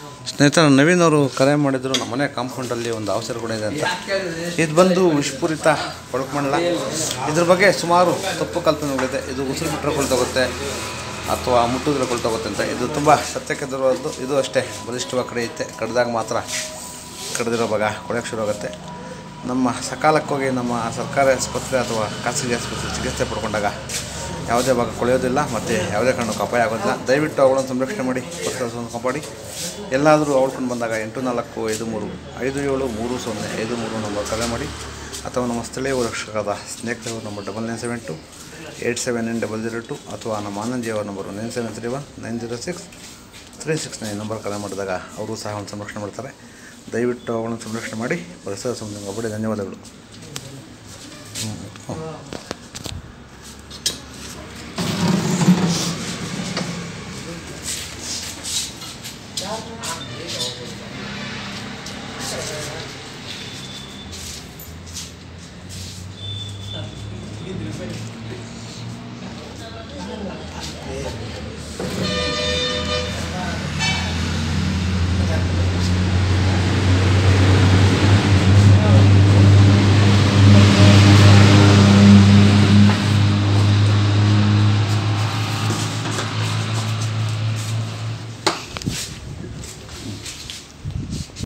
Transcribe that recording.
ಸ್ನೇಹಿತರೆ ನವೀನ್ ಅವರು ಕರೆ ಮಾಡಿದ್ರು ನಮ್ಮ ಮನೆ ಕಾಂಪೌಂಡಲ್ಲಿ ಒಂದು ಅವಸರ ಕೂಡ ಇದೆ ಅಂತ ಇದು ಬಂದು ವಿಷಪೂರಿತ ಕೊಳಕಮಂಡಲ ಇದ್ರ ಬಗ್ಗೆ ಸುಮಾರು ತಪ್ಪು ಕಲ್ಪನೆಗಳಿದೆ ಇದು ಉಸಿರು ಬಿಟ್ಟರೆ ಕೊಳ್ತೋಗುತ್ತೆ ಅಥವಾ ಮುಟ್ಟಿದ್ರೆ ಕೊಳ್ತೋಗುತ್ತೆ ಅಂತ ಇದು ತುಂಬ ಸತ್ಯಕ್ಕೆ ದೂರವಾದ್ದು ಇದು ಅಷ್ಟೇ ಬಲಿಷ್ಠವಾಗಿ ಕಡಿಯುತ್ತೆ ಕಡ್ದಾಗ ಮಾತ್ರ ಕಡ್ದಿರೋ ಭಾಗ ಕೊಳೆಯೋಕ್ಕೆ ಶುರು ಆಗುತ್ತೆ ನಮ್ಮ ಸಕಾಲಕ್ಕೋಗಿ ನಮ್ಮ ಸರ್ಕಾರಿ ಆಸ್ಪತ್ರೆ ಅಥವಾ ಖಾಸಗಿ ಆಸ್ಪತ್ರೆ ಚಿಕಿತ್ಸೆ ಪಡ್ಕೊಂಡಾಗ ಯಾವುದೇ ಭಾಗ ಕೊಳೆಯೋದಿಲ್ಲ ಮತ್ತು ಯಾವುದೇ ಕಾರಣಕ್ಕೂ ಅಪಾಯ ಆಗೋದಿಲ್ಲ ದಯವಿಟ್ಟು ಅವುಗಳನ್ನು ಸಂರಕ್ಷಣೆ ಮಾಡಿ ಪರಿಸರವನ್ನು ಕಾಪಾಡಿ ಎಲ್ಲಾದರೂ ಅವಳ್ಕೊಂಡು ಬಂದಾಗ ಎಂಟು ನಾಲ್ಕು ಐದು ಮೂರು ಐದು ಏಳು ಮೂರು ಸೊನ್ನೆ ಐದು ಮೂರು ನಂಬರ್ ಕರೆ ಮಾಡಿ ಅಥವಾ ನಮ್ಮ ಸ್ಥಳೀಯ ರಕ್ಷಕರಾದ ಸ್ನೇಹಿತರು number double nine seven two eight seven nine double zero two ಅಥವಾ ನಮ್ಮ ಆನಂದಿಯವರ number nine seven three one nine zero six three six nine number ಕರೆ ಮಾಡಿದಾಗ ಅವರು ಸಹ ಒಂದು ಸಂರಕ್ಷಣೆ ಮಾಡ್ತಾರೆ ದಯವಿಟ್ಟು ಅವುಗಳನ್ನು ಸಂರಕ್ಷಣೆ ಮಾಡಿ ಪರಿಸರ ಸಂಬಂಧ ಒಬ್ಬಡಿ ಧನ್ಯವಾದಗಳು